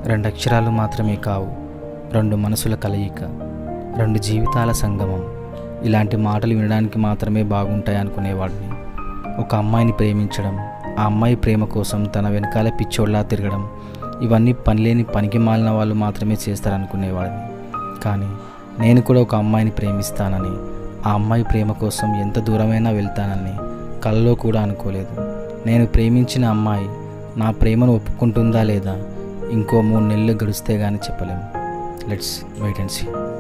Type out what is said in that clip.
రెండు అక్షరాలు మాత్రమే కావు రెండు మనసుల కలయిక రెండు జీవితాల సంగమం ఇలాంటి మాటలు వినడానికి మాత్రమే బాగుంటాయి అనుకునేవాడిని ఒక అమ్మాయిని ప్రేమించడం ఆ అమ్మాయి ప్రేమ కోసం తన వెనకాల పిచ్చోళ్ళలా తిరగడం ఇవన్నీ పనిలేని పనికి మాలిన వాళ్ళు మాత్రమే చేస్తారనుకునేవాడిని కానీ నేను కూడా ఒక అమ్మాయిని ప్రేమిస్తానని ఆ అమ్మాయి ప్రేమ కోసం ఎంత దూరమైనా వెళ్తానని కలలో కూడా అనుకోలేదు నేను ప్రేమించిన అమ్మాయి నా ప్రేమను ఒప్పుకుంటుందా లేదా ఇంకో మూడు నెలలు గడిస్తే కానీ చెప్పలేము లెట్స్ వెయిట్ అండ్ సీ